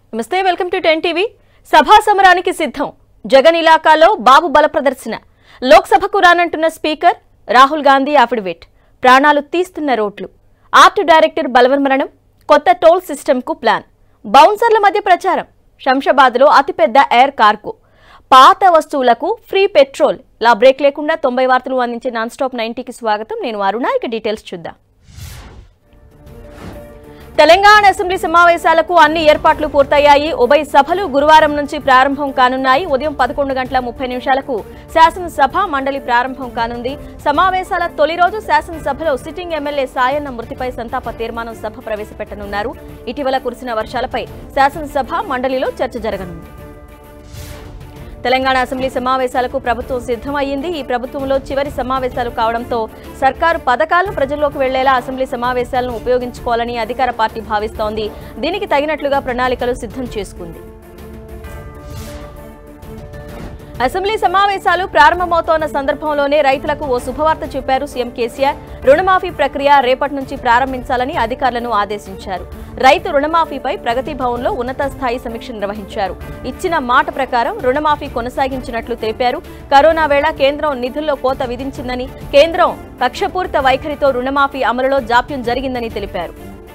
నమస్తే welcome to ten TV సభా సమరానికి సిద్ధం జగన్ ఇలాకాలో బాబు బల ప్రదర్శన లోక్సభకు రానంటున్న స్పీకర్ రాహుల్ గాంధీ అఫిడవిట్ ప్రాణాలు తీస్తున్న రోడ్లు ఆర్ట్ డైరెక్టర్ బలవన్ మరణం కొత్త టోల్ సిస్టమ్కు ప్లాన్ బౌన్సర్ల మధ్య ప్రచారం శంషాబాద్లో అతిపెద్ద ఎయిర్ కార్గో పాత వస్తువులకు ఫ్రీ పెట్రోల్ లా బ్రేక్ లేకుండా తొంభై వార్తలు అందించే నాన్ స్టాప్ నైన్టీకి స్వాగతం నేను అరుణ ఇక డీటెయిల్స్ చూద్దాం తెలంగాణ అసెంబ్లీ సమావేశాలకు అన్ని ఏర్పాట్లు పూర్తయ్యాయి ఉభయ సభలు గురువారం నుంచి ప్రారంభం కానున్నాయి ఉదయం పదకొండు గంటల ముప్పై నిమిషాలకు శాసనసభ మండలి ప్రారంభం కానుంది సమావేశాల తొలి రోజు శాసనసభలో సిట్టింగ్ ఎమ్మెల్యే సాయన్న మృతిపై సంతాప తీర్మానం సభ ప్రవేశపెట్టనున్నారు ఇటీవల కురిసిన వర్షాలపై శాసనసభ మండలిలో చర్చ జరగనుంది తెలంగాణ అసెంబ్లీ సమావేశాలకు ప్రభుత్వం సిద్ధమయ్యింది ఈ ప్రభుత్వంలో చివరి సమావేశాలు కావడంతో సర్కారు పథకాలను ప్రజల్లోకి వెళ్లేలా అసెంబ్లీ సమావేశాలను ఉపయోగించుకోవాలని అధికార పార్టీ భావిస్తోంది దీనికి తగినట్లుగా ప్రణాళికలు సిద్ధం చేసుకుంది అసెంబ్లీ సమావేశాలు ప్రారంభమవుతోన్న సందర్భంలోనే రైతులకు ఓ శుభవార్త చెప్పారు సీఎం కేసీఆర్ రుణమాఫీ ప్రక్రియ రేపటి నుంచి ప్రారంభించాలని అధికారులను ఆదేశించారు రైతు రుణమాఫీపై ప్రగతి భవన్లో ఉన్నత స్థాయి సమీక్ష నిర్వహించారు ఇచ్చిన మాట ప్రకారం రుణమాఫీ కొనసాగించినట్లు తెలిపారు కరోనా వేళ కేంద్రం నిధుల్లో కోత విధించిందని కేంద్రం కక్షపూరిత వైఖరితో రుణమాఫీ అమలులో జాప్యం జరిగిందని తెలిపారు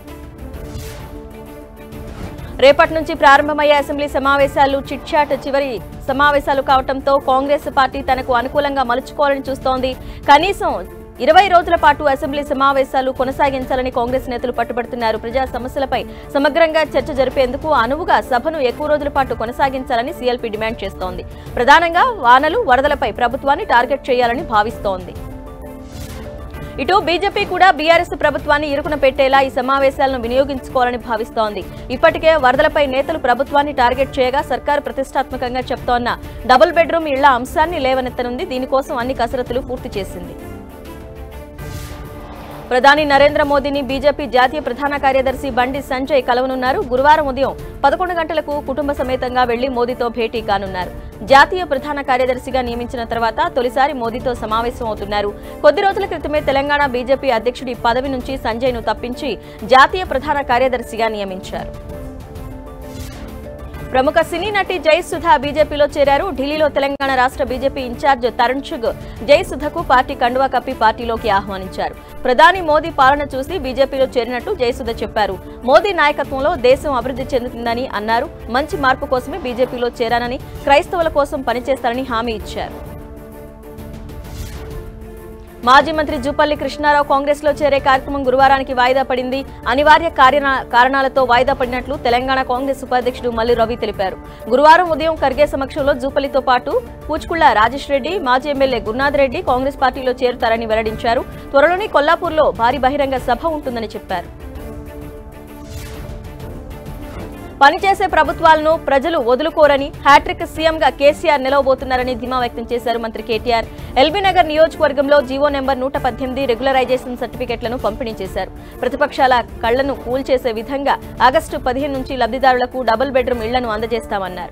రేపటి నుంచి ప్రారంభమయ్యే అసెంబ్లీ సమావేశాలు చిట్చాట్ చివరి సమావేశాలు కావడంతో కాంగ్రెస్ పార్టీ తనకు అనుకూలంగా మలుచుకోవాలని చూస్తోంది కనీసం ఇరవై రోజుల పాటు అసెంబ్లీ సమావేశాలు కొనసాగించాలని కాంగ్రెస్ నేతలు పట్టుబడుతున్నారు ప్రజా సమస్యలపై సమగ్రంగా చర్చ జరిపేందుకు అనువుగా సభను ఎక్కువ రోజుల పాటు కొనసాగించాలని సీఎల్పీ డిమాండ్ చేస్తోంది ప్రధానంగా వానలు వరదలపై ప్రభుత్వాన్ని టార్గెట్ చేయాలని భావిస్తోంది ఇటు బీజేపీ కూడా బీఆర్ఎస్ ప్రభుత్వాన్ని ఇరుకున పెట్టేలా ఈ సమావేశాలను వినియోగించుకోవాలని భావిస్తోంది ఇప్పటికే వరదలపై నేతలు ప్రభుత్వాన్ని టార్గెట్ చేయగా సర్కారు ప్రతిష్టాత్మకంగా చెప్తోన్న డబుల్ బెడ్రూమ్ ఇళ్ల అంశాన్ని లేవనెత్తనుంది దీనికోసం అన్ని కసరత్తులు పూర్తి చేసింది ప్రధాని నరేంద్ర మోదీని బీజేపీ జాతీయ ప్రధాన కార్యదర్శి బండి సంజయ్ కలవనున్నారు గురువారం ఉదయం పదకొండు గంటలకు కుటుంబ సమేతంగా వెళ్లి మోదీతో భేటీ కానున్నారు జాతీయ ప్రధాన కార్యదర్శిగా నియమించిన తర్వాత తొలిసారి మోదీతో సమావేశం అవుతున్నారు కొద్ది రోజుల క్రితమే తెలంగాణ బీజేపీ అధ్యక్షుడి పదవి నుంచి సంజయ్ను తప్పించి జాతీయ ప్రధాన కార్యదర్శిగా నియమించారు ప్రముఖ సినీ నటి జయసుధ బీజేపీలో చేరారు ఢిల్లీలో తెలంగాణ రాష్ట్ర బీజేపీ ఇన్ఛార్జ్ తరుణ్ చుగ్ జయసుధకు పార్టీ కండువా కప్పి పార్టీలోకి ఆహ్వానించారు ప్రధాని మోదీ పాలన చూసి బీజేపీలో చేరినట్టు జయసుధ చెప్పారు మోదీ నాయకత్వంలో దేశం అభివృద్ధి చెందుతుందని అన్నారు మంచి మార్పు కోసమే బీజేపీలో చేరానని క్రైస్తవుల కోసం పనిచేస్తారని హామీ ఇచ్చారు మాజీ మంత్రి జూపల్లి కృష్ణారావు కాంగ్రెస్ లో చేరే కార్యక్రమం గురువారానికి వాయిదా పడింది అనివార్య కార్యనా- కారణాలతో వాయిదా పడినట్లు తెలంగాణ కాంగ్రెస్ ఉపాధ్యక్షుడు మల్లి రవి తెలిపారు గురువారం ఉదయం ఖర్గే సమక్షంలో జూపల్లితో పాటు పూచుకుళ్ల రాజేష్ రెడ్డి మాజీ ఎమ్మెల్యే గురునాథ్ రెడ్డి కాంగ్రెస్ పార్టీలో చేరుతారని వెల్లడించారు త్వరలోనే కొల్లాపూర్లో భారీ బహిరంగ సభ ఉంటుందని చెప్పారు పనిచేసే ప్రభుత్వాలను ప్రజలు వదులుకోరని హ్యాట్రిక్ సీఎంగా కేసీఆర్ నిలవబోతున్నారని ధీమా వ్యక్తం చేశారు మంత్రి కేటీఆర్ ఎల్బీ నగర్ నియోజకవర్గంలో జీవో నెంబర్ నూట పద్దెనిమిది రెగ్యులరైజేషన్ సర్టిఫికెట్లను పంపిణీ చేశారు ప్రతిపక్షాల కళ్లను కూల్చేసే విధంగా ఆగస్టు పదిహేను నుంచి లబ్ధిదారులకు డబుల్ బెడ్రూమ్ ఇళ్లను అందజేస్తామన్నారు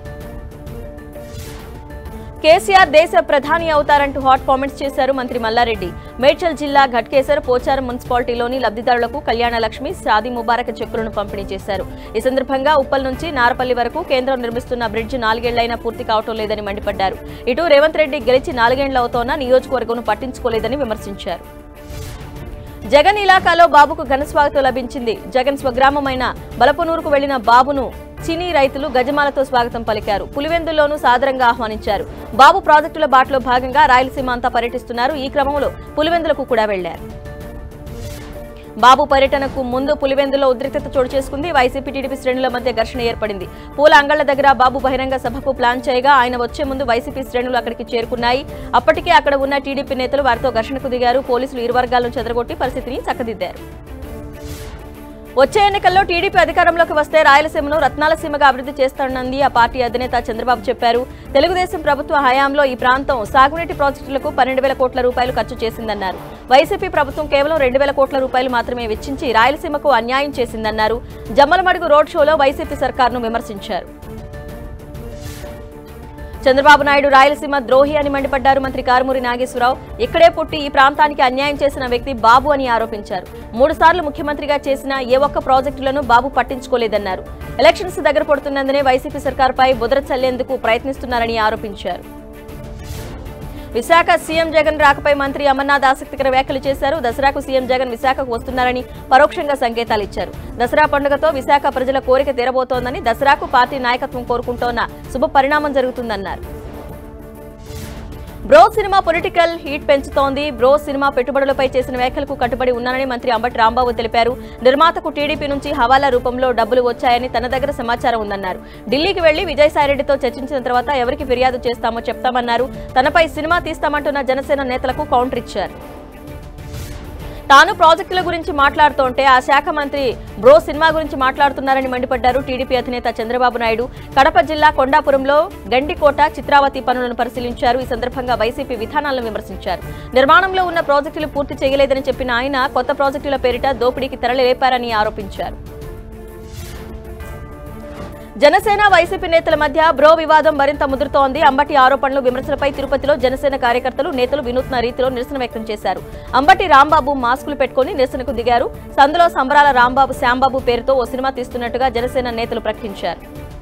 కేసీఆర్ దేశ ప్రధాని అవుతారంటూ హాట్ కామెంట్స్ చేశారు మంత్రి మల్లారెడ్డి మేడ్చల్ జిల్లా ఘట్కేసర్ పోచారం మున్సిపాలిటీలోని లబ్ధిదారులకు కళ్యాణ లక్ష్మి షాదీ ముబారక్ చెక్కులను పంపిణీ చేశారు ఈ సందర్భంగా ఉప్పల్ నుంచి నారపల్లి వరకు కేంద్రం నిర్మిస్తున్న బ్రిడ్జ్ నాలుగేళ్లైనా పూర్తి కావటం లేదని మండిపడ్డారు ఇటు రేవంత్ రెడ్డి గెలిచి నాలుగేండ్లు అవుతోన్నా నియోజకవర్గం పట్టించుకోలేదని విమర్శించారు జగన్ ఇలాకాలో బాబుకు ఘన స్వాగతం లభించింది జగన్ స్వగ్రామమైన బలపనూరుకు వెళ్లిన బాబును చినీ రైతులు గజమాలతో స్వాగతం పలికారు పులివెందుల్లోనూ సాదరంగా ఆహ్వానించారు బాబు ప్రాజెక్టుల బాటలో భాగంగా రాయలసీమ అంతా పర్యటిస్తున్నారు ఈ క్రమంలో పులివెందులకు కూడా వెళ్లారు బాబు పర్యటనకు ముందు పులివెందులో ఉద్రిక్తత చోటు చేసుకుంది వైసీపీ టీడీపీ శ్రేణుల మధ్య ఘర్షణ ఏర్పడింది పూల అంగళ్ల దగ్గర బాబు బహిరంగ సభకు ప్లాన్ చేయగా ఆయన వచ్చే ముందు వైసీపీ శ్రేణులు అక్కడికి చేరుకున్నాయి అప్పటికే అక్కడ ఉన్న టీడీపీ నేతలు వారితో ఘర్షణకు దిగారు పోలీసులు ఇరు వర్గాలను చెదరగొట్టి పరిస్థితిని చక్కదిద్దారు వచ్చే ఎన్నికల్లో టీడీపీ అధికారంలోకి వస్తే రాయలసీమను రత్నాలసీమగా అభివృద్ధి చేస్తానన్నది ఆ పార్టీ అధినేత చంద్రబాబు చెప్పారు తెలుగుదేశం ప్రభుత్వ హయాంలో ఈ ప్రాంతం సాగునీటి ప్రాజెక్టులకు పన్నెండు వేల కోట్ల రూపాయలు ఖర్చు చేసిందన్నారు వైసీపీ ప్రభుత్వం కేవలం రెండు వేల కోట్ల రూపాయలు మాత్రమే వెచ్చించి రాయలసీమకు అన్యాయం చేసిందన్నారు జమ్మలమడుగు రోడ్ షోలో వైసీపీ సర్కార్ను విమర్శించారు చంద్రబాబు నాయుడు రాయలసీమ ద్రోహి అని మండిపడ్డారు మంత్రి కారుమూరి నాగేశ్వరరావు ఇక్కడే పుట్టి ఈ ప్రాంతానికి అన్యాయం చేసిన వ్యక్తి బాబు అని ఆరోపించారు మూడు సార్లు ముఖ్యమంత్రిగా చేసిన ఏ ఒక్క ప్రాజెక్టులను బాబు పట్టించుకోలేదన్నారు ఎలక్షన్స్ దగ్గర పడుతున్నందునే వైసీపీ సర్కార్పై బుదర చల్లేందుకు ప్రయత్నిస్తున్నారని ఆరోపించారు విశాఖ సీఎం జగన్ రాకపై మంత్రి అమర్నాథ్ ఆసక్తికర వ్యాఖ్యలు చేశారు దసరాకు సీఎం జగన్ విశాఖకు వస్తున్నారని పరోక్షంగా సంకేతాలు ఇచ్చారు దసరా పండుగతో విశాఖ ప్రజల కోరిక తీరబోతోందని దసరాకు పార్టీ నాయకత్వం కోరుకుంటోన్న శుభ పరిణామం జరుగుతుందన్నారు బ్రో సినిమా పొలిటికల్ హీట్ పెంచుతోంది బ్రో సినిమా పెట్టుబడులపై చేసిన వ్యాఖ్యలకు కట్టుబడి ఉన్నానని మంత్రి అంబటి రాంబాబు తెలిపారు నిర్మాతకు టీడీపీ నుంచి హవాలా రూపంలో డబ్బులు వచ్చాయని తన దగ్గర సమాచారం ఉందన్నారు ఢిల్లీకి వెళ్లి విజయసాయిరెడ్డితో చర్చించిన తర్వాత ఎవరికి ఫిర్యాదు చేస్తామో చెప్తామన్నారు తనపై సినిమా తీస్తామంటున్న జనసేన నేతలకు కౌంటర్ ఇచ్చారు తాను ప్రాజెక్టుల గురించి మాట్లాడుతుంటే ఆ శాఖ మంత్రి బ్రో సినిమా గురించి మాట్లాడుతున్నారని మండిపడ్డారు టీడీపీ అధినేత చంద్రబాబు నాయుడు కడప జిల్లా కొండాపురంలో గండికోట చిత్రావతి పనులను పరిశీలించారు ఈ సందర్భంగా వైసీపీ విధానాలను విమర్శించారు నిర్మాణంలో ఉన్న ప్రాజెక్టులు పూర్తి చేయలేదని చెప్పిన ఆయన కొత్త ప్రాజెక్టుల పేరిట దోపిడీకి తెరలేపారని ఆరోపించారు జనసేన వైసీపీ నేతల మధ్య బ్రో వివాదం మరింత ముదురుతోంది అంబటి ఆరోపణలు విమర్శలపై తిరుపతిలో జనసేన కార్యకర్తలు నేతలు వినూత్న రీతిలో నిరసన వ్యక్తం చేశారు అంబటి రాంబాబు మాస్కులు పెట్టుకుని నిరసనకు దిగారు సందులో సంబరాల రాంబాబు శ్యాంబాబు పేరుతో ఓ సినిమా తీస్తున్నట్టుగా జనసేన నేతలు ప్రకటించారు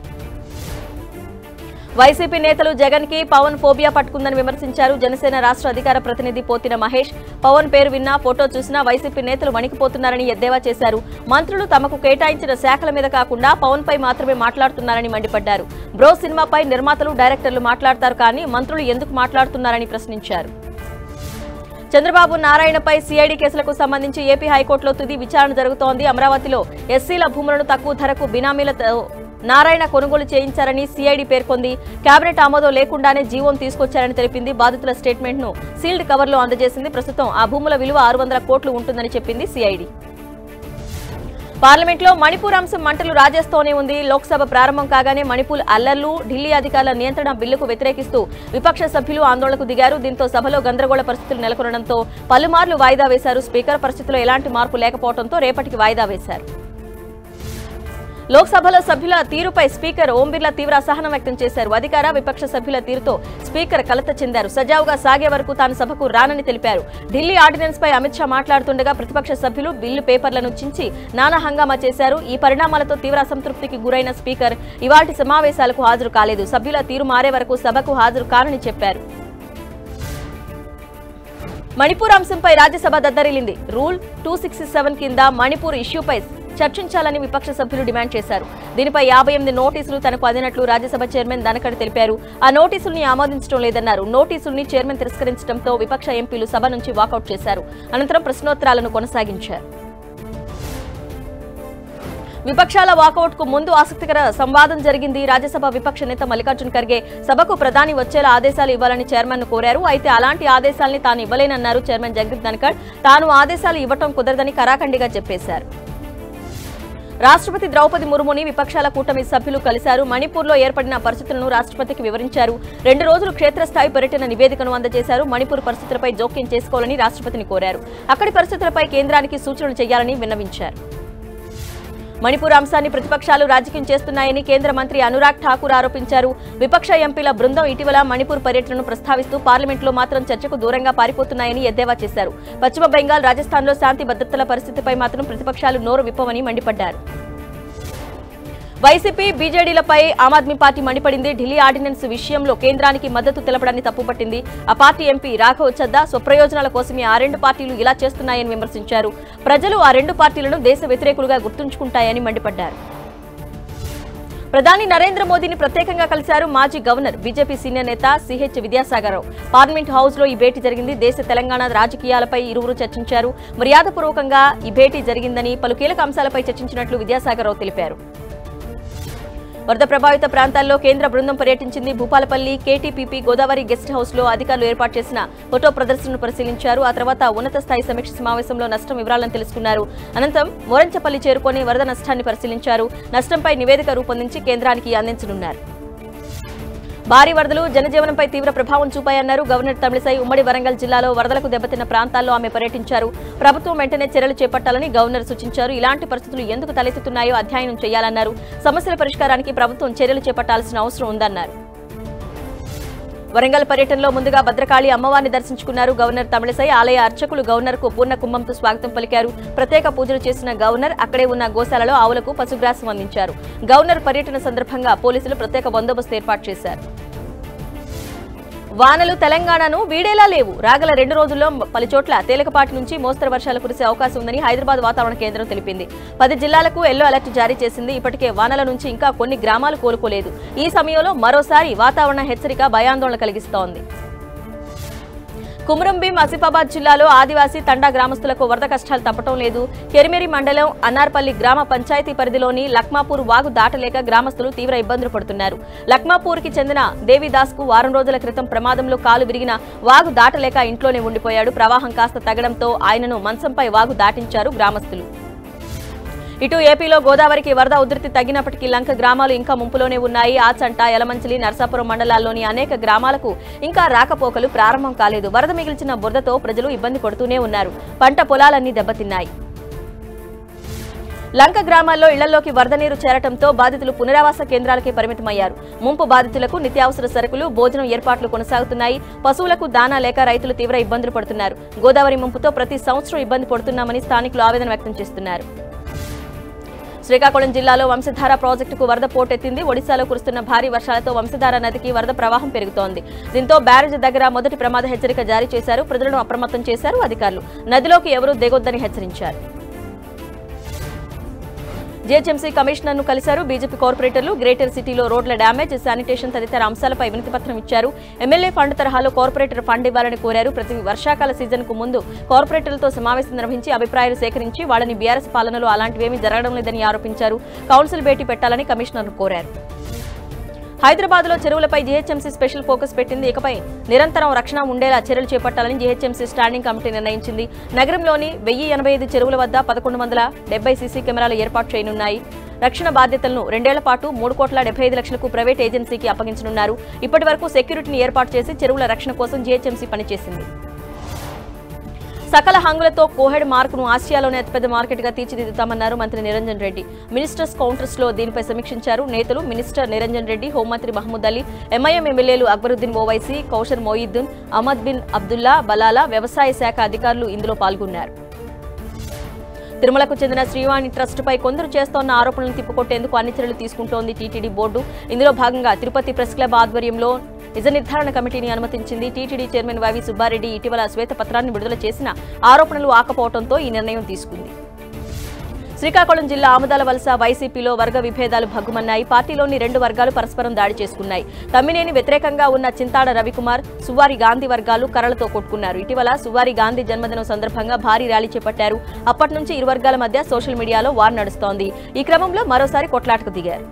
వైసీపీ నేతలు జగన్ కి పవన్ ఫోబియా పట్టుకుందని విమర్శించారు జనసేన రాష్ట్ర అధికార ప్రతినిధి పోతిన మహేష్ పవన్ పేరు విన్నా ఫోటో చూసినా వైసీపీ నేతలు వణికిపోతున్నారని ఎద్దేవా చేశారు మంత్రులు తమకు కేటాయించిన శాఖల మీద కాకుండా పవన్ పై మాత్రమే మాట్లాడుతున్నారని మండిపడ్డారు బ్రో సినిమాపై నిర్మాతలు డైరెక్టర్లు మాట్లాడతారు కానీ మంత్రులు ఎందుకు మాట్లాడుతున్నారని ప్రశ్నించారు చంద్రబాబు నారాయణపై సిఐడి కేసులకు సంబంధించి ఏపీ హైకోర్టులో తుది విచారణ జరుగుతోంది అమరావతిలో ఎస్సీల భూములను తక్కువ ధరకు బినామీలతో నారాయణ కొనుగోలు చేయించారని సిఐడి పేర్కొంది కేబినెట్ ఆమోదం లేకుండానే జీవోం తీసుకొచ్చారని తెలిపింది బాధితుల స్టేట్మెంట్ ను సీల్డ్ కవర్లో అందజేసింది ప్రస్తుతం ఆ భూముల విలువ ఆరు వందల కోట్లు ఉంటుందని చెప్పింది సిఐడి పార్లమెంట్లో మణిపూర్ అంశం మంటలు రాజేస్తూనే ఉంది లోక్సభ ప్రారంభం కాగానే మణిపూర్ అల్లర్లు ఢిల్లీ అధికారుల నియంత్రణ బిల్లుకు వ్యతిరేకిస్తూ విపక్ష సభ్యులు ఆందోళనకు దిగారు దీంతో సభలో గందరగోళ పరిస్థితులు నెలకొనడంతో పలుమార్లు వాయిదా వేశారు స్పీకర్ పరిస్థితిలో ఎలాంటి మార్పు లేకపోవడంతో రేపటికి వాయిదా వేశారు లోక్సభలో సభ్యుల తీరుపై స్పీకర్ ఓం బిర్లా తీవ్ర అసహనం వ్యక్తం చేశారు అధికార విపక్ష సభ్యుల తీరుతో స్పీకర్ కలత చెందారు సజావుగా సాగే వరకు తాను సభకు రానని తెలిపారు ఢిల్లీ ఆర్డినెన్స్ పై అమిత్ షా మాట్లాడుతుండగా ప్రతిపక్ష సభ్యులు బిల్లు పేపర్లను చించి నానా హంగామా చేశారు ఈ పరిణామాలతో తీవ్ర అసంతృప్తికి గురైన స్పీకర్ ఇవాటి సమావేశాలకు హాజరు కాలేదు సభ్యుల తీరు మారే వరకు సభకు హాజరు కానని చెప్పారు మణిపూర్ అంశంపై రాజ్యసభ దద్దరిల్లింది రూల్ టూ సిక్స్టీ సెవెన్ కింద మణిపూర్ ఇష్యూపై చర్చించాలని విపక్ష సభ్యులు డిమాండ్ చేశారు దీనిపై యాభై ఎనిమిది నోటీసులు తనకు అందినట్లు రాజ్యసభ చైర్మన్ దనకడ్ తెలిపారు ఆ నోటీసుల్ని ఆమోదించడం లేదన్నారు నోటీసుల్ని చైర్మన్ తిరస్కరించడంతో విపక్ష ఎంపీలు సభ నుంచి వాకౌట్ చేశారు అనంతరం ప్రశ్నోత్తరాలను కొనసాగించారు విపక్షాల వాకౌట్ కు ముందు ఆసక్తికర సంవాదం జరిగింది రాజ్యసభ విపక్ష నేత మల్లికార్జున్ ఖర్గే సభకు ప్రధాని వచ్చేలా ఆదేశాలు ఇవ్వాలని చైర్మన్ ను కోరారు అయితే అలాంటి ఆదేశాల్ని తాను ఇవ్వలేనన్నారు చైర్మన్ జగదీప్ ధన్కడ్ తాను ఆదేశాలు ఇవ్వటం కుదరదని కరాఖండిగా చెప్పేశారు రాష్ట్రపతి ద్రౌపది ముర్ముని విపక్షాల కూటమి సభ్యులు కలిశారు మణిపూర్లో ఏర్పడిన పరిస్థితులను రాష్ట్రపతికి వివరించారు రెండు రోజులు క్షేత్రస్థాయి పర్యటన నివేదికను అందజేశారు మణిపూర్ పరిస్థితులపై జోక్యం చేసుకోవాలని రాష్ట్రపతిని కోరారు అక్కడి పరిస్థితులపై కేంద్రానికి సూచనలు చేయాలని విన్నవించారు మణిపూర్ అంశాన్ని ప్రతిపక్షాలు రాజకీయం చేస్తున్నాయని కేంద్ర మంత్రి అనురాగ్ ఠాకూర్ ఆరోపించారు విపక్ష ఎంపీల బృందం ఇటీవల మణిపూర్ పర్యటనను ప్రస్తావిస్తూ పార్లమెంట్లో మాత్రం చర్చకు దూరంగా పారిపోతున్నాయని ఎద్దేవా చేశారు పశ్చిమ బెంగాల్ రాజస్థాన్లో శాంతి భద్రతల పరిస్థితిపై మాత్రం ప్రతిపక్షాలు నోరు విప్పవని మండిపడ్డారు వైసీపీ బీజేడీలపై ఆమ్ ఆద్మీ పార్టీ మండిపడింది ఢిల్లీ ఆర్డినెన్స్ విషయంలో కేంద్రానికి మద్దతు తెలపడాన్ని తప్పుపట్టింది ఆ పార్టీ ఎంపీ రాఘవ్ చద్దా స్వప్రయోజనాల కోసమే ఆ రెండు పార్టీలు ఇలా చేస్తున్నాయని విమర్శించారు ప్రజలు ఆ రెండు పార్టీలను దేశ వ్యతిరేకులుగా గుర్తుంచుకుంటాయని మండిపడ్డారు ప్రధాని నరేంద్ర మోదీని ప్రత్యేకంగా కలిశారు మాజీ గవర్నర్ బీజేపీ సీనియర్ నేత సిహెచ్ విద్యాసాగరరావు పార్లమెంట్ హౌస్ లో ఈ భేటీ జరిగింది దేశ తెలంగాణ రాజకీయాలపై ఇరువురు చర్చించారు మర్యాదపూర్వకంగా ఈ భేటీ జరిగిందని పలు కీలక అంశాలపై చర్చించినట్లు విద్యాసాగరరావు తెలిపారు వరద ప్రభావిత ప్రాంతాల్లో కేంద్ర బృందం పర్యటించింది Bhupalpally KTPP Godavari guest house లో అధికారులు ఏర్పాటు చేసిన ఫోటో ప్రదర్శనను పరిశీలించారు ఆ తర్వాత ఉన్నత స్థాయి సమీక్ష సమావేశంలో నష్టం వివరాలను తెలుసుకున్నారు అనంతరం మోరంచపల్లి చేరుకొని వరద నష్టాన్ని పరిశీలించారు నష్టంపై నివేదిక రూపొందించి కేంద్రానికి అందించనున్నారు భారీ వరదలు జనజీవనంపై తీవ్ర ప్రభావం చూపాయన్నారు గవర్నర్ తమిళిసై ఉమ్మడి వరంగల్ జిల్లాలో వరదలకు దెబ్బతిన్న ప్రాంతాల్లో ఆమె పర్యటించారు ప్రభుత్వం వెంటనే చర్యలు చేపట్టాలని గవర్నర్ సూచించారు ఇలాంటి పరిస్థితులు ఎందుకు తలెత్తుతున్నాయో అధ్యయనం చేయాలన్నారు సమస్యల పరిష్కారానికి ప్రభుత్వం చర్యలు చేపట్టాల్సిన అవసరం ఉందన్నారు వరంగల్ పర్యటనలో ముందుగా భద్రకాళి అమ్మవారిని దర్శించుకున్నారు గవర్నర్ తమిళసై ఆలయ అర్చకులు గవర్నర్ కు పూర్ణ కుంభంతో స్వాగతం పలికారు ప్రత్యేక పూజలు చేసిన గవర్నర్ అక్కడే ఉన్న గోశాలలో ఆవులకు పశుగ్రాసం అందించారు గవర్నర్ పర్యటన సందర్భంగా పోలీసులు ప్రత్యేక బందోబస్తు ఏర్పాటు చేశారు వానలు తెలంగాణను వీడేలా లేవు రాగల రెండు రోజుల్లో పలుచోట్ల తేలికపాటి నుంచి మోస్తరు వర్షాలు కురిసే అవకాశం ఉందని హైదరాబాద్ వాతావరణ కేంద్రం తెలిపింది పది జిల్లాలకు ఎల్లో అలర్ట్ జారీ చేసింది ఇప్పటికే వానల నుంచి ఇంకా కొన్ని గ్రామాలు కోలుకోలేదు ఈ సమయంలో మరోసారి వాతావరణ హెచ్చరిక భయాందోళన కలిగిస్తోంది కుమరంభీం ఆసిఫాబాద్ జిల్లాలో ఆదివాసీ తండా గ్రామస్తులకు వరద కష్టాలు తప్పటం లేదు కెరిమెరి మండలం అన్నార్పల్లి గ్రామ పంచాయతీ పరిధిలోని లక్మాపూర్ వాగు దాటలేక గ్రామస్తులు తీవ్ర ఇబ్బందులు పడుతున్నారు లక్మాపూర్కి చెందిన దేవిదాస్ కు వారం రోజుల క్రితం ప్రమాదంలో కాలు విరిగిన వాగు దాటలేక ఇంట్లోనే ఉండిపోయాడు ప్రవాహం కాస్త తగ్గడంతో ఆయనను మంచంపై వాగు దాటించారు గ్రామస్తులు ఇటు ఏపీలో గోదావరికి వరద ఉధృతి తగ్గినప్పటికీ లంక గ్రామాలు ఇంకా ముంపులోనే ఉన్నాయి ఆచంట యలమంచిలి నర్సాపురం మండలాల్లోని అనేక గ్రామాలకు ఇంకా రాకపోకలు ప్రారంభం కాలేదు వరద మిగిల్చిన బురదతో ప్రజలు ఇబ్బంది పడుతూనే ఉన్నారు పంట పొలాలన్నీ దెబ్బతిన్నాయి లంక గ్రామాల్లో ఇళ్లలోకి వరద నీరు చేరటంతో బాధితులు పునరావాస కేంద్రాలకే పరిమితమయ్యారు ముంపు బాధితులకు నిత్యావసర సరుకులు భోజనం ఏర్పాట్లు కొనసాగుతున్నాయి పశువులకు దానా లేక రైతులు తీవ్ర ఇబ్బందులు పడుతున్నారు గోదావరి ముంపుతో ప్రతి సంవత్సరం ఇబ్బంది పడుతున్నామని స్థానికులు ఆవేదన వ్యక్తం చేస్తున్నారు శ్రీకాకుళం జిల్లాలో వంశధార ప్రాజెక్టుకు వరద పోటెత్తింది ఒడిశాలో కురుస్తున్న భారీ వర్షాలతో వంశధార నదికి వరద ప్రవాహం పెరుగుతోంది దీంతో బ్యారేజ్ దగ్గర మొదటి ప్రమాద హెచ్చరిక జారీ చేశారు ప్రజలను అప్రమత్తం చేశారు అధికారులు నదిలోకి ఎవరూ దిగొద్దని హెచ్చరించారు జీహెచ్ఎంసీ కమిషనర్ను కలిశారు బీజేపీ కార్పొరేటర్లు గ్రేటర్ సిటీలో రోడ్ల డ్యామేజ్ శానిటేషన్ తదితర అంశాలపై వినతిపత్రం ఇచ్చారు ఎమ్మెల్యే ఫండ్ తరహాలో కార్పొరేటర్ ఫండ్ ఇవ్వాలని కోరారు ప్రతి వర్షాకాల సీజన్ కు ముందు కార్పొరేటర్లతో సమావేశం నిర్వహించి అభిప్రాయాలు సేకరించి వాళ్ళని బీఆర్ఎస్ పాలనలో అలాంటివేమీ జరగడం లేదని ఆరోపించారు కౌన్సిల్ భేటీ పెట్టాలని కమిషనర్ను కోరారు హైదరాబాద్ లో చెరువులపై జీహెచ్ఎంసీ స్పెషల్ ఫోకస్ పెట్టింది ఇకపై నిరంతరం రక్షణ ఉండేలా చర్యలు చేపట్టాలని జీహెచ్ఎంసీ స్టాండింగ్ కమిటీ నిర్ణయించింది నగరంలోని వెయ్యి ఎనభై ఐదు చెరువుల వద్ద పదకొండు వందల డెబ్బై సీసీ కెమెరాలు ఏర్పాటు చేయనున్నాయి రక్షణ బాధ్యతలను రెండేళ్ల పాటు మూడు కోట్ల డెబ్బై ఐదు లక్షలకు ప్రైవేట్ ఏజెన్సీకి అప్పగించనున్నారు ఇప్పటి వరకు సెక్యూరిటీని ఏర్పాటు చేసి చెరువుల రక్షణ కోసం జీహెచ్ఎంసీ పనిచేసింది సకల హంగులతో కోహెడ్ మార్కును ఆసియాలోనే అతిపెద్ద మార్కెట్గా తీర్చిదిద్దుతామన్నారు మంత్రి నిరంజన్ రెడ్డి మినిస్టర్స్ కౌంటర్స్ లో దీనిపై సమీక్షించారు నేతలు మినిస్టర్ నిరంజన్ రెడ్డి హోంమంత్రి మహమూద్ అలీ ఎంఐఎం ఎమ్మెల్యేలు అక్బరుద్దీన్ ఓవైసీ కౌషర్ మొయిద్దీన్ అహ్మద్ బిన్ అబ్దుల్లా బలాలా వ్యవసాయ శాఖ అధికారులు ఇందులో పాల్గొన్నారు తిరుమలకు చెందిన శ్రీవాణి ట్రస్టుపై కొందరు చేస్తోన్న ఆరోపణలను తిప్పుకొట్టేందుకు అన్ని చర్యలు తీసుకుంటోంది టీటీడీ బోర్డు ఇందులో భాగంగా తిరుపతి ప్రెస్ క్లబ్ ఆధ్వర్యంలో నిజ నిర్ధారణ కమిటీని అనుమతించింది టీటీడీ చైర్మన్ వైవి సుబ్బారెడ్డి ఇటీవల శ్వేతపత్రాన్ని విడుదల చేసిన ఆరోపణలు ఆకపోవడంతో ఈ నిర్ణయం తీసుకుంది శ్రీకాకుళం జిల్లా ఆముదాల వలస వైసీపీలో వర్గ విభేదాలు భగ్గుమన్నాయి పార్టీలోని రెండు వర్గాలు పరస్పరం దాడి చేసుకున్నాయి తమ్మినేని వ్యతిరేకంగా ఉన్న చింతాడ రవికుమార్ సువారి గాంధీ వర్గాలు కర్రలతో కొట్టుకున్నారు ఇటీవల సువారి గాంధీ జన్మదినం సందర్భంగా భారీ ర్యాలీ చేపట్టారు అప్పటి నుంచి ఇరు వర్గాల మధ్య సోషల్ మీడియాలో వార్ నడుస్తోంది ఈ క్రమంలో మరోసారి కొట్లాటకు దిగారు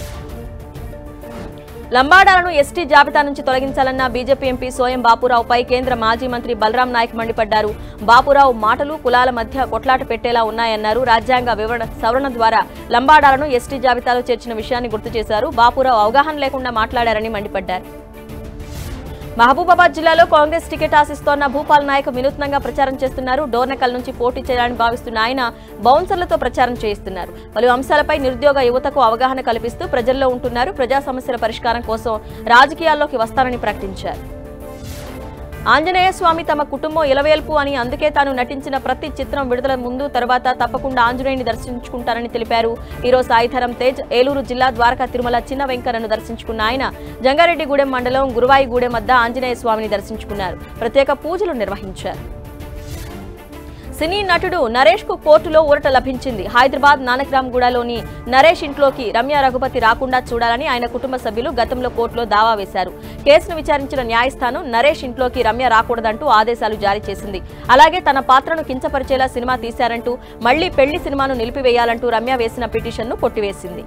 లంబాడాలను ఎస్టీ జాబితా నుంచి తొలగించాలన్న బీజేపీ ఎంపీ సోయం బాపురావుపై కేంద్ర మాజీ మంత్రి బలరాం నాయక్ మండిపడ్డారు బాపురావు మాటలు కులాల మధ్య కొట్లాట పెట్టేలా ఉన్నాయన్నారు రాజ్యాంగ వివరణ సవరణ ద్వారా లంబాడాలను ఎస్టీ జాబితాలో చేర్చిన విషయాన్ని గుర్తు చేశారు బాపురావు అవగాహన లేకుండా మాట్లాడారని మండిపడ్డారు మహబూబాబాద్ జిల్లాలో కాంగ్రెస్ టికెట్ ఆశిస్తోన్న భూపాల్ నాయక్ వినూత్నంగా ప్రచారం చేస్తున్నారు డోర్నకల్ నుంచి పోటీ చేయాలని భావిస్తున్న ఆయన బౌన్సర్లతో ప్రచారం చేయిస్తున్నారు పలు అంశాలపై నిరుద్యోగ యువతకు అవగాహన కల్పిస్తూ ప్రజల్లో ఉంటున్నారు ప్రజా సమస్యల పరిష్కారం కోసం రాజకీయాల్లోకి వస్తారని ప్రకటించారు ఆంజనేయ స్వామి తమ కుటుంబం ఇలవేల్పు అని అందుకే తాను నటించిన ప్రతి చిత్రం విడుదల ముందు తర్వాత తప్పకుండా ఆంజనేయుని దర్శించుకుంటారని తెలిపారు ఈరోజు సాయిధరం తేజ్ ఏలూరు జిల్లా ద్వారకా తిరుమల చిన్న వెంకన్నను దర్శించుకున్న ఆయన జంగారెడ్డిగూడెం మండలం గురువాయిగూడెం వద్ద ఆంజనేయ స్వామిని దర్శించుకున్నారు ప్రత్యేక పూజలు నిర్వహించారు సినీ నటుడు నరేష్ కు కోర్టులో ఊరట లభించింది హైదరాబాద్ నానక్రామ్గూడలోని నరేష్ ఇంట్లోకి రమ్య రఘుపతి రాకుండా చూడాలని ఆయన కుటుంబ సభ్యులు గతంలో కోర్టులో దావా వేశారు కేసును విచారించిన న్యాయస్థానం నరేష్ ఇంట్లోకి రమ్య రాకూడదంటూ ఆదేశాలు జారీ చేసింది అలాగే తన పాత్రను కించపరిచేలా సినిమా తీశారంటూ మళ్లీ పెళ్లి సినిమాను నిలిపివేయాలంటూ రమ్య వేసిన పిటిషన్ను కొట్టివేసింది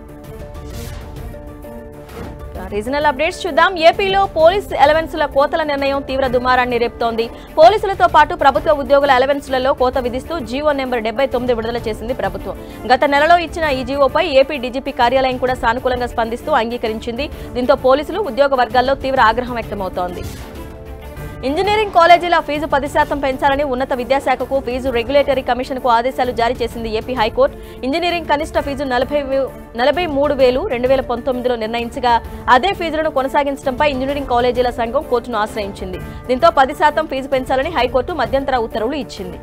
రీజనల్ అప్డేట్స్ చూద్దాం ఏపీలో పోలీస్ ఎలవెన్సుల కోతల నిర్ణయం తీవ్ర దుమారాన్ని రేపుతోంది పోలీసులతో పాటు ప్రభుత్వ ఉద్యోగుల ఎలవెన్సులలో కోత విధిస్తూ జీవో నెంబర్ డెబ్బై తొమ్మిది విడుదల చేసింది ప్రభుత్వం గత నెలలో ఇచ్చిన ఈ జీవోపై ఏపీ డీజీపీ కార్యాలయం కూడా సానుకూలంగా స్పందిస్తూ అంగీకరించింది దీంతో పోలీసులు ఉద్యోగ వర్గాల్లో తీవ్ర ఆగ్రహం వ్యక్తమవుతోంది ఇంజనీరింగ్ కాలేజీల ఫీజు పది శాతం పెంచాలని ఉన్నత విద్యాశాఖకు ఫీజు రెగ్యులేటరీ కమిషన్కు ఆదేశాలు జారీ చేసింది ఏపీ హైకోర్టు ఇంజనీరింగ్ కనిష్ట ఫీజు నలభై వే- నలభై మూడు వేలు రెండు వేల పంతొమ్మిదిలో నిర్ణయించగా అదే ఫీజులను కొనసాగించడంపై ఇంజనీరింగ్ కాలేజీల సంఘం కోర్టును ఆశ్రయించింది దీంతో పది శాతం ఫీజు పెంచాలని హైకోర్టు మధ్యంతర ఉత్తర్వులు ఇచ్చింది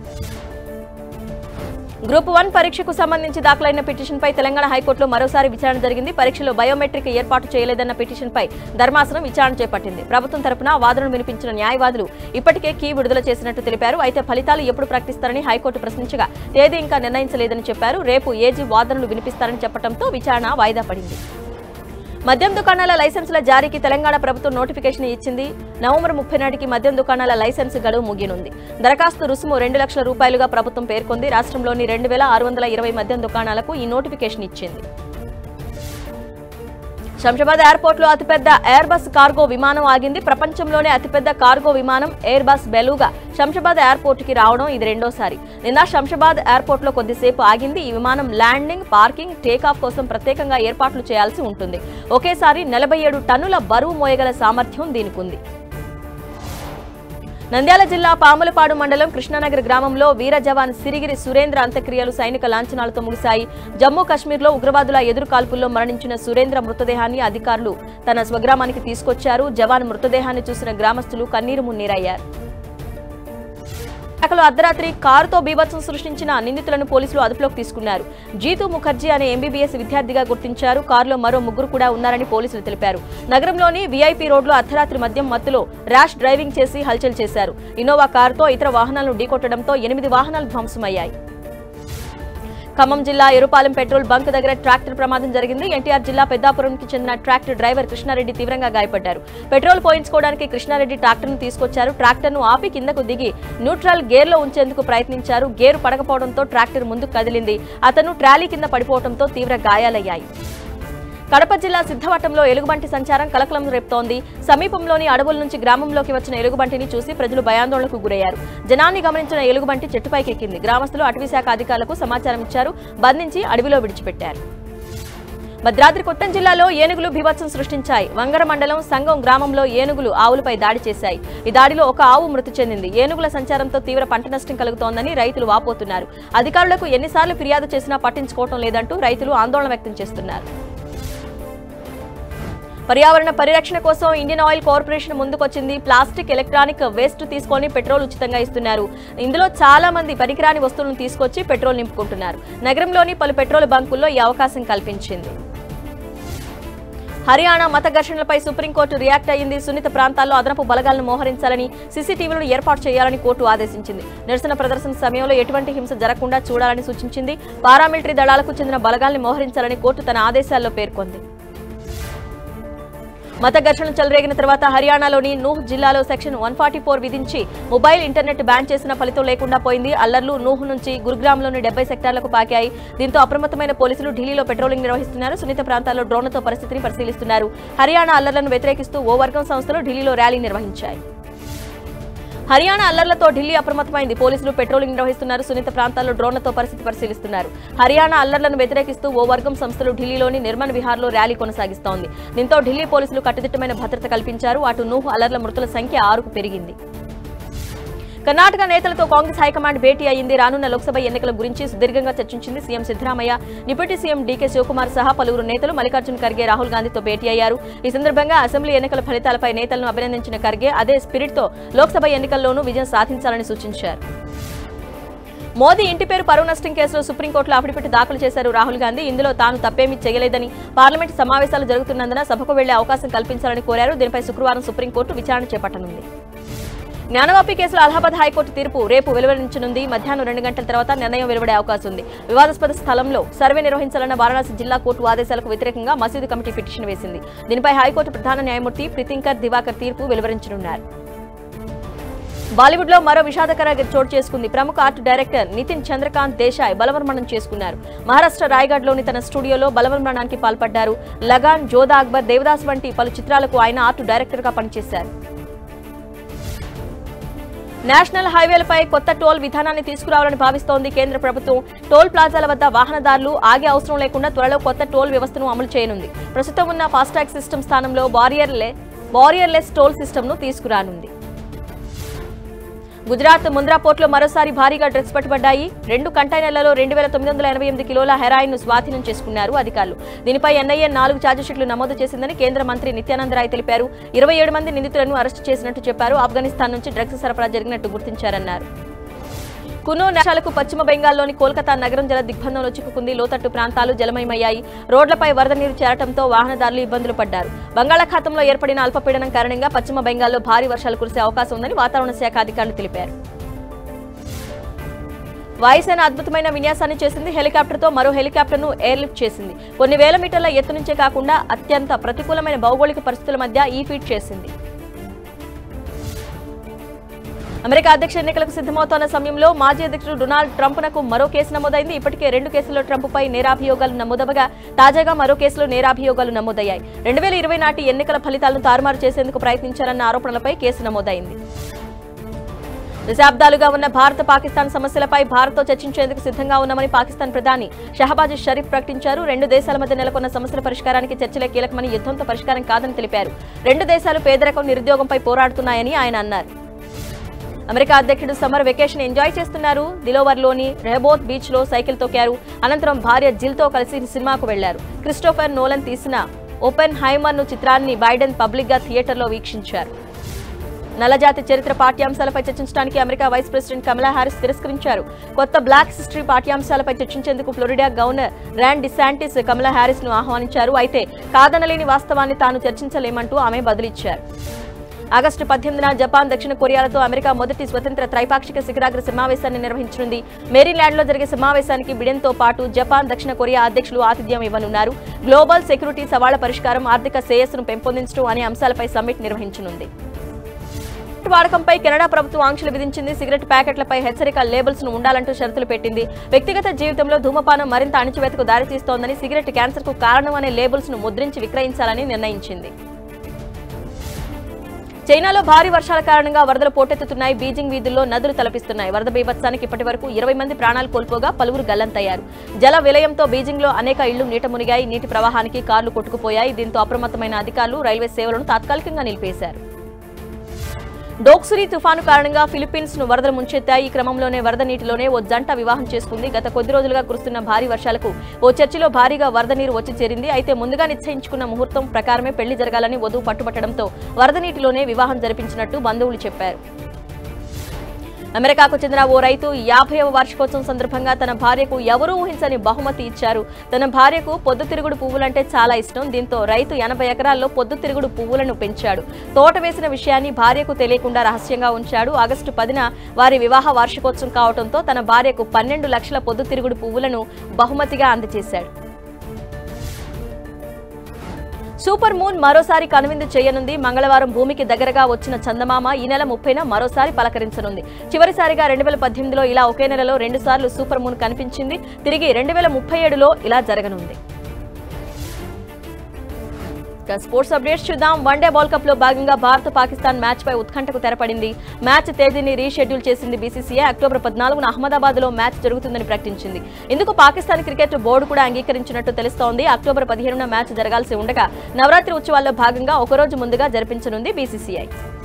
గ్రూప్ వన్ పరీక్షకు సంబంధించి దాఖలైన పిటిషన్పై తెలంగాణ హైకోర్టులో మరోసారి విచారణ జరిగింది పరీక్షలో బయోమెట్రిక్ ఏర్పాటు చేయలేదన్న పిటిషన్పై ధర్మాసనం విచారణ చేపట్టింది ప్రభుత్వం తరపున వాదనలు వినిపించిన న్యాయవాదులు ఇప్పటికే కీ విడుదల చేసినట్టు తెలిపారు అయితే ఫలితాలు ఎప్పుడు ప్రకటిస్తారని హైకోర్టు ప్రశ్నించగా తేదీ ఇంకా నిర్ణయించలేదని చెప్పారు రేపు ఏజీ వాదనలు వినిపిస్తారని చెప్పడంతో విచారణ వాయిదా పడింది మద్యం దుకాణాల లైసెన్సుల జారీకి తెలంగాణ ప్రభుత్వం నోటిఫికేషన్ ఇచ్చింది నవంబర్ ముప్పై నాటికి మద్యం దుకాణాల లైసెన్స్ గడువు ముగియనుంది దరఖాస్తు రుసుము రెండు లక్షల రూపాయలుగా ప్రభుత్వం పేర్కొంది రాష్ట్రంలోని రెండు వేల ఆరు వందల ఇరవై మద్యం దుకాణాలకు ఈ నోటిఫికేషన్ ఇచ్చింది శంషాబాద్ ఎయిర్పోర్ట్ లో అతిపెద్ద ఎయిర్ బస్ కార్గో విమానం ఆగింది ప్రపంచంలోనే అతిపెద్ద కార్గో విమానం Airbus Beluga Shamshabad airport కి రావడం ఇది రెండోసారి నిన్న శంషాబాద్ ఎయిర్పోర్ట్ లో కొద్దిసేపు ఆగింది ఈ విమానం ల్యాండింగ్ పార్కింగ్ టేకాఫ్ కోసం ప్రత్యేకంగా ఏర్పాట్లు చేయాల్సి ఉంటుంది ఒకేసారి నలభై ఏడు టన్నుల బరువు మోయగల సామర్థ్యం దీనికి ఉంది నంద్యాల జిల్లా పాములపాడు మండలం కృష్ణానగర్ గ్రామంలో వీర జవాన్ సిరిగిరి సురేంద్ర అంత్యక్రియలు సైనిక లాంఛనాలతో ముగిశాయి జమ్మూ కాశ్మీర్లో ఉగ్రవాదుల ఎదురు కాల్పుల్లో మరణించిన సురేంద్ర మృతదేహాన్ని అధికారులు తన స్వగ్రామానికి తీసుకొచ్చారు జవాన్ మృతదేహాన్ని చూసిన గ్రామస్తులు కన్నీరు మున్నీరయ్యారు విశాఖలో అర్ధరాత్రి కారుతో బీభత్సం సృష్టించిన నిందితులను పోలీసులు అదుపులోకి తీసుకున్నారు జీతు ముఖర్జీ అనే ఎంబీబీఎస్ విద్యార్థిగా గుర్తించారు కారులో మరో ముగ్గురు కూడా ఉన్నారని పోలీసులు తెలిపారు నగరంలోని వీఐపీ రోడ్లో అర్ధరాత్రి మద్యం మత్తులో ర్యాష్ డ్రైవింగ్ చేసి హల్చల్ చేశారు ఇన్నోవా కారుతో ఇతర వాహనాలను ఢీకొట్టడంతో ఎనిమిది వాహనాలు ధ్వంసమయ్యాయి ఖమ్మం జిల్లా ఎరుపాలెం పెట్రోల్ బంక్ దగ్గర ట్రాక్టర్ ప్రమాదం జరిగింది ఎన్టీఆర్ జిల్లా పెద్దాపురంకి చెందిన ట్రాక్టర్ డ్రైవర్ కృష్ణారెడ్డి తీవ్రంగా గాయపడ్డారు పెట్రోల్ పోయించుకోవడానికి కృష్ణారెడ్డి ట్రాక్టర్ను తీసుకొచ్చారు ట్రాక్టర్ను ఆపి కిందకు దిగి న్యూట్రల్ గేర్లో ఉంచేందుకు ప్రయత్నించారు గేరు పడకపోవడంతో ట్రాక్టర్ ముందుకు కదిలింది అతను ట్రాలీ కింద పడిపోవడంతో తీవ్ర గాయాలయ్యాయి కడప జిల్లా సిద్ధవటంలో ఎలుగుబంటి సంచారం కలకలం రేపుతోంది సమీపంలోని అడవుల నుంచి గ్రామంలోకి వచ్చిన ఎలుగుబంటిని చూసి ప్రజలు భయాందోళనకు గురయ్యారు జనాన్ని గమనించిన ఎలుగుబంటి చెట్టుపైకి ఎక్కింది గ్రామస్తులు అటవీశాఖ అధికారులకు సమాచారం ఇచ్చారు బంధించి అడవిలో విడిచిపెట్టారు భద్రాద్రి కొత్తం జిల్లాలో ఏనుగులు బీభత్సం సృష్టించాయి వంగర మండలం సంగం గ్రామంలో ఏనుగులు ఆవులపై దాడి చేశాయి ఈ దాడిలో ఒక ఆవు మృతి చెందింది ఏనుగుల సంచారంతో తీవ్ర పంట నష్టం కలుగుతోందని రైతులు వాపోతున్నారు అధికారులకు ఎన్నిసార్లు ఫిర్యాదు చేసినా పట్టించుకోవటం లేదంటూ రైతులు ఆందోళన వ్యక్తం చేస్తున్నారు పర్యావరణ పరిరక్షణ కోసం ఇండియన్ ఆయిల్ కార్పొరేషన్ ముందుకొచ్చింది ప్లాస్టిక్ ఎలక్ట్రానిక్ వేస్ట్ తీసుకొని పెట్రోల్ ఉచితంగా ఇస్తున్నారు ఇందులో చాలా మంది పనికిరాని వస్తువులను తీసుకొచ్చి పెట్రోల్ నింపుకుంటున్నారు నగరంలోని పలు పెట్రోల్ బంకుల్లో ఈ అవకాశం కల్పించింది హర్యానా మత ఘర్షణలపై సుప్రీంకోర్టు రియాక్ట్ అయ్యింది సున్నిత ప్రాంతాల్లో అదనపు బలగాలను మోహరించాలని సీసీటీవీలను ఏర్పాటు చేయాలని కోర్టు ఆదేశించింది నిరసన ప్రదర్శన సమయంలో ఎటువంటి హింస జరగకుండా చూడాలని సూచించింది పారామిలిటరీ దళాలకు చెందిన బలగాల్ని మోహరించాలని కోర్టు తన ఆదేశాల్లో పేర్కొంది మత ఘర్షణలు చెలరేగిన తర్వాత హర్యానాలోని నూహ్ జిల్లాలో సెక్షన్ వన్ ఫార్టీ ఫోర్ విధించి మొబైల్ ఇంటర్నెట్ బ్యాన్ చేసిన ఫలితం లేకుండా పోయింది అల్లర్లు నూహ్ నుంచి గురుగ్రామ్లోని డెబ్బై సెక్టార్లకు పాకాయి దీంతో అప్రమత్తమైన పోలీసులు ఢిల్లీలో పెట్రోలింగ్ నిర్వహిస్తున్నారు సున్నిత ప్రాంతాల్లో డ్రోన్లతో పరిస్థితిని పరిశీలిస్తున్నారు హర్యానా అల్లర్లను వ్యతిరేకిస్తూ ఓ వర్గం సంస్థలు ఢిల్లీలో ర్యాలీ నిర్వహించాయి హర్యానా అల్లర్లతో ఢిల్లీ అప్రమత్తమైంది పోలీసులు పెట్రోలింగ్ నిర్వహిస్తున్నారు సున్నిత ప్రాంతాల్లో డ్రోన్లతో పరిస్థితి పరిశీలిస్తున్నారు హర్యానా అల్లర్లను వ్యతిరేకిస్తూ ఓ వర్గం సంస్థలు ఢిల్లీలోని నిర్మల్ విహార్లో ర్యాలీ కొనసాగిస్తోంది దీంతో ఢిల్లీ పోలీసులు కట్టుదిట్టమైన భద్రత కల్పించారు అటు నూహ్ అల్లర్ల మృతుల సంఖ్య ఆరుకు పెరిగింది కర్ణాటక నేతలతో కాంగ్రెస్ హైకమాండ్ భేటీ అయింది రానున్న లోక్సభ ఎన్నికల గురించి సుదీర్ఘంగా చర్చించింది CM Siddaramaiah deputy CM DK Shivakumar సహా పలువురు నేతలు మల్లికార్జున్ ఖర్గే రాహుల్ గాంధీతో భేటీ అయ్యారు ఈ సందర్భంగా అసెంబ్లీ ఎన్నికల ఫలితాలపై నేతలను అభినందించిన ఖర్గే అదే స్పిరిట్తో లోక్సభ ఎన్నికల్లోనూ విజయం సాధించాలని సూచించారు మోదీ ఇంటి పేరు పరువు నష్టం కేసులో సుప్రీంకోర్టులో అఫిడవిట్ దాఖలు చేశారు రాహుల్ గాంధీ ఇందులో తాను తప్పేమీ చేయలేదని పార్లమెంట్ సమావేశాలు జరుగుతున్నందున సభకు వెళ్లే అవకాశం కల్పించాలని కోరారు దీనిపై శుక్రవారం సుప్రీంకోర్టు విచారణ చేపట్టనుంది జ్ఞానవాపి కేసులో అలహాబాద్ హైకోర్టు తీర్పు రేపు వెలువరించనుంది మధ్యాహ్నం రెండు గంటల తర్వాత నిర్ణయం వెలువడే అవకాశం ఉంది వివాదాస్పద స్థలంలో సర్వే నిర్వహించాలన్న వారణాసి జిల్లా కోర్టు ఆదేశాలకు వ్యతిరేకంగా మసీదు కమిటీ పిటిషన్ వేసింది దీనిపై హైకోర్టు ప్రధాన న్యాయమూర్తి ప్రితింకర్ దివాకర్ తీర్పు వెలువరించనున్నారు బాలీవుడ్ లో మరో విషాదకర చోటు చేసుకుంది ప్రముఖ ఆర్ట్ డైరెక్టర్ నితిన్ చంద్రకాంత్ దేశాయ్ బలవన్మరణం చేసుకున్నారు మహారాష్ట్ర రాయ్గఢ్ లోని తన స్టూడియోలో బలవన్మరణానికి పాల్పడ్డారు లగాన్ జోధా అక్బర్ దేవదాస్ వంటి పలు చిత్రాలకు ఆయన ఆర్ట్ డైరెక్టర్ గా పనిచేశారు నేషనల్ హైవేలపై కొత్త టోల్ విధానాన్ని తీసుకురావాలని భావిస్తోంది కేంద్ర ప్రభుత్వం టోల్ ప్లాజాల వద్ద వాహనదారులు ఆగే అవసరం లేకుండా త్వరలో కొత్త టోల్ వ్యవస్థను అమలు చేయనుంది ప్రస్తుతం ఉన్న ఫాస్టాగ్ సిస్టమ్ స్థానంలో బారియర్లే బారియర్లెస్ టోల్ సిస్టమ్ను తీసుకురానుంది గుజరాత్ ముంద్రా పోర్టులో మరోసారి భారీగా డ్రగ్స్ పట్టుబడ్డాయి రెండు కంటైనర్లలో రెండు వేల తొమ్మిది వందల ఎనభై ఎనిమిది కిలోల హెరాయిన్ ను స్వాధీనం చేసుకున్నారు అధికారులు దీనిపై ఎన్ఐఏ నాలుగు ఛార్జిషీట్లు నమోదు చేసిందని కేంద్ర మంత్రి నిత్యానంద రాయ్ తెలిపారు ఇరవై ఏడు మంది నిందితులను అరెస్టు చేసినట్టు చెప్పారు ఆఫ్ఘనిస్తాన్ నుంచి డ్రగ్స్ సరఫరా జరిగినట్టు గుర్తించారన్నారు కును నేషాలకు పశ్చిమ బెంగాల్లోని కోల్కతా నగరం జల దిగ్బంధంలో చిక్కుకుంది లోతట్టు ప్రాంతాలు జలమయమయ్యాయి రోడ్లపై వరద నీరు చేరటంతో వాహనదారులు ఇబ్బందులు పడ్డారు బంగాళాఖాతంలో ఏర్పడిన అల్పపీడనం కారణంగా పశ్చిమ బెంగాల్లో భారీ వర్షాలు కురిసే అవకాశం ఉందని వాతావరణ శాఖ అధికారులు తెలిపారు వాయుసేన అద్భుతమైన విన్యాసాన్ని చేసింది హెలికాప్టర్తో మరో హెలికాప్టర్ను ఎయిర్లిఫ్ట్ చేసింది కొన్ని వేల మీటర్ల ఎత్తు నుంచే కాకుండా అత్యంత ప్రతికూలమైన భౌగోళిక పరిస్థితుల మధ్య ఈ ఫీట్ చేసింది అమెరికా అధ్యక్ష ఎన్నికలకు సిద్ధమవుతోన్న సమయంలో మాజీ అధ్యక్షుడు డొనాల్డ్ ట్రంప్నకు మరో కేసు నమోదైంది ఇప్పటికే రెండు కేసుల్లో ట్రంప్పై నేరాభియోగాలు నమోదవగా తాజాగా మరో కేసులో నేరాభియోగాలు నమోదయ్యాయి రెండు వేల ఇరవై నాటి ఎన్నికల ఫలితాలను తారుమారు చేసేందుకు ప్రయత్నించారన్న ఆరోపణలపై కేసు నమోదైంది దశాబ్దాలుగా ఉన్న భారత పాకిస్తాన్ సమస్యలపై భారత్తో చర్చించేందుకు సిద్ధంగా ఉన్నామని పాకిస్తాన్ ప్రధాని షహబాజ్ షరీఫ్ ప్రకటించారు రెండు దేశాల మధ్య నెలకొన్న సమస్యల పరిష్కారానికి చర్చలే కీలకమని యుద్ధంతో పరిష్కారం కాదని తెలిపారు రెండు దేశాలు పేదరికం నిరుద్యోగంపై పోరాడుతున్నాయని ఆయన అన్నారు అమెరికా అధ్యక్షుడు సమ్మర్ వెకేషన్ ఎంజాయ్ చేస్తున్నారు దిలోవర్లోని రెహబోత్ బీచ్ లో సైకిల్ తొక్కారు అనంతరం భార్య జిల్తో కలిసి సినిమాకు వెళ్లారు క్రిస్టోఫర్ నోలన్ తీసిన ఓపెన్ హైమర్ ను చిత్రాన్ని బైడెన్ పబ్లిక్ గా థియేటర్లో వీక్షించారు నల్లజాతి చరిత్ర పాఠ్యాంశాలపై చర్చించడానికి America vice president Kamala Harris తిరస్కరించారు కొత్త బ్లాక్ హిస్టరీ పాఠ్యాంశాలపై చర్చించేందుకు Florida governor Ron DeSantis Kamala Harris ను ఆహ్వానించారు అయితే కాదనలేని వాస్తవాన్ని తాను చర్చించలేమంటూ ఆమె బదులిచ్చారు ఆగస్టు పద్దెనిమిదిన జపాన్ దక్షిణ కొరియాలతో అమెరికా మొదటి స్వతంత్ర త్రైపాక్షిక శిఖరాగ్ర సమావేశాన్ని నిర్వహించనుంది మేరీల్యాండ్లో జరిగే సమావేశానికి బిడెన్తో పాటు జపాన్ దక్షిణ కొరియా అధ్యక్షులు ఆతిథ్యం ఇవ్వనున్నారు గ్లోబల్ సెక్యూరిటీ సవాళ్ల పరిష్కారం ఆర్థిక శ్రేయస్సును పెంపొందించడం అనే అంశాలపై సమ్మిట్ నిర్వహించనుంది సిగరెట్ వాడకంపై కెనడా ప్రభుత్వం ఆంక్షలు విధించింది సిగరెట్ ప్యాకెట్లపై హెచ్చరిక లేబుల్స్ ను ఉండాలంటూ షరతులు పెట్టింది వ్యక్తిగత జీవితంలో ధూమపానం మరింత అణచివేతకు దారితీస్తోందని సిగరెట్ క్యాన్సర్ కు కారణం అనే లేబుల్స్ ను ముద్రించి విక్రయించాలని నిర్ణయించింది చైనాలో భారీ వర్షాల కారణంగా వరదలు పోటెత్తుతున్నాయి బీజింగ్ వీధుల్లో నదులు తలపిస్తున్నాయి వరద బీభత్సానికి ఇప్పటి వరకు ఇరవై మంది ప్రాణాలు కోల్పోగా పలువురు గల్లంతయ్యారు జల విలయంతో బీజింగ్లో అనేక ఇళ్లు నీట మునిగాయి నీటి ప్రవాహానికి కార్లు కొట్టుకుపోయాయి దీంతో అప్రమత్తమైన అధికారులు రైల్వే సేవలను తాత్కాలికంగా నిలిపేశారు డోక్సురి తుఫాను కారణంగా ఫిలిప్పీన్స్ ను వరదలు ముంచెత్తాయి ఈ క్రమంలోనే వరద నీటిలోనే ఓ జంట వివాహం చేసుకుంది గత కొద్ది రోజులుగా కురుస్తున్న భారీ వర్షాలకు ఓ చర్చిలో భారీగా వరద నీరు వచ్చి చేరింది అయితే ముందుగా నిశ్చయించుకున్న ముహూర్తం ప్రకారమే పెళ్లి జరగాలని వధువు పట్టుబట్టడంతో వరద నీటిలోనే వివాహం జరిపించినట్టు బంధువులు చెప్పారు అమెరికాకు చెందిన ఓ రైతు యాభైవ వార్షికోత్సవం సందర్భంగా తన భార్యకు ఎవరూ ఊహించని బహుమతి ఇచ్చారు తన భార్యకు పొద్దుతిరుగుడు పువ్వులంటే చాలా ఇష్టం దీంతో రైతు ఎనభై ఎకరాల్లో పొద్దుతిరుగుడు పువ్వులను పెంచాడు తోట వేసిన విషయాన్ని భార్యకు తెలియకుండా రహస్యంగా ఉంచాడు ఆగస్టు పదిన వారి వివాహ వార్షికోత్సవం కావడంతో తన భార్యకు పన్నెండు లక్షల పొద్దుతిరుగుడు పువ్వులను బహుమతిగా అందజేశాడు సూపర్ మూన్ మరోసారి కనువిందు చేయనుంది మంగళవారం భూమికి దగ్గరగా వచ్చిన చందమామ ఈ నెల ముప్పైన మరోసారి పలకరించనుంది చివరిసారిగా రెండు వేల పద్దెనిమిదిలో ఇలా ఒకే నెలలో రెండుసార్లు సూపర్ మూన్ కనిపించింది తిరిగి రెండు వేల ముప్పై ఏడులో ఇలా జరగనుంది ఇక స్పోర్ట్స్ అప్డేట్స్ చూద్దాం వన్డే వరల్డ్ కప్ లో భాగంగా భారత్ పాకిస్తాన్ మ్యాచ్ పై ఉత్కంఠకు తెరపడింది మ్యాచ్ తేదీని రీషెడ్యూల్ చేసింది బీసీసీఐ అక్టోబర్ పద్నాలుగున అహ్మదాబాద్ లో మ్యాచ్ జరుగుతుందని ప్రకటించింది ఇందుకు పాకిస్తాన్ క్రికెట్ బోర్డు కూడా అంగీకరించినట్టు తెలుస్తోంది అక్టోబర్ పదిహేనున మ్యాచ్ జరగాల్సి ఉండగా నవరాత్రి ఉత్సవాల్లో భాగంగా ఒకరోజు ముందుగా జరిపించనుంది బీసీసీఐ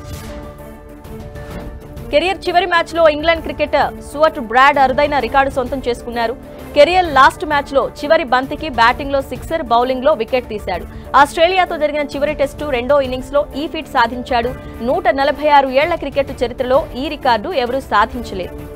కెరియర్ చివరి మ్యాచ్లో ఇంగ్లాండ్ క్రికెటర్ సువర్ట్ బ్రాడ్ అరుదైన రికార్డు సొంతం చేసుకున్నారు కెరియర్ లాస్ట్ మ్యాచ్లో చివరి బంతికి బ్యాటింగ్లో సిక్సర్ బౌలింగ్లో వికెట్ తీశాడు ఆస్ట్రేలియాతో జరిగిన చివరి టెస్టు రెండో ఇన్నింగ్స్లో ఈ ఫీట్ సాధించాడు నూట నలభై ఆరు ఏళ్ల క్రికెట్ చరిత్రలో ఈ రికార్డు ఎవరూ సాధించలేదు